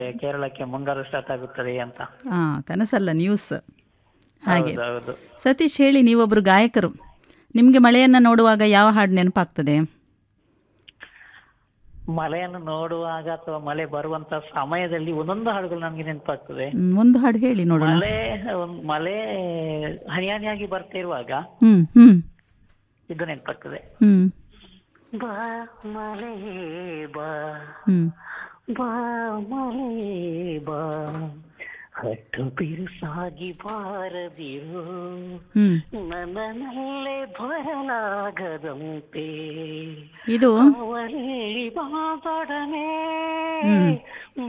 ಕೇರಳಕ್ಕೆ ಮುಂಗಾರು ಸ್ಟಾರ್ಟ್ ಆಗುತ್ತದೆ ಅಂತ ಹಾಂ ಕನಸಲ್ಲ ನ್ಯೂಸ್ ಹಾಗೆ ಹೌದು ಹೌದು ಸತೀಶ್ ಹೇಳಿ ನೀವೊಬ್ಬರು ಗಾಯಕರು ನಿಮಗೆ ಮಳೆಯನ್ನು ನೋಡುವಾಗ ಯಾವ ಹಾಡು ನೆನಪಾಗ್ತದೆ ಮಳೆಯನ್ನು ನೋಡುವಾಗ ಅಥವಾ ಮಳೆ ಬರುವಂತ ಸಮಯದಲ್ಲಿ ಒಂದೊಂದು ಹಾಡುಗಳು ನಮ್ಗೆ ನೆನಪಾಗ್ತದೆ ಹ್ಮ್, ಒಂದು ಹಾಡು ಹೇಳಿ ನೋಡೋಣ ಮಳೆ ಒಂದ್ ಮಳೆ ಹನಿ ಹನಿಯಾಗಿ ಬರ್ತಾ ಇರುವಾಗ ಹ್ಞೂ ಹ್ಞೂ ಇದು ನೆನಪಾಗ್ತದೆ ಹ್ಞೂ ಬಾ ಮಳೆ ಬಾ ಹ್ಞೂ ಬಾ ಮಳೆ ಬಾ ಹಟ್ಟು ಬಿರುಸಾಗಿ ಬಾರದಿರು ಹ್ಞೂ ನನ್ನಲ್ಲೇ ಬರಲಾಗದಂತೆ ಇದು ಅವಳಿ ಬಾದೊಡನೆ ಹ್ಮ್.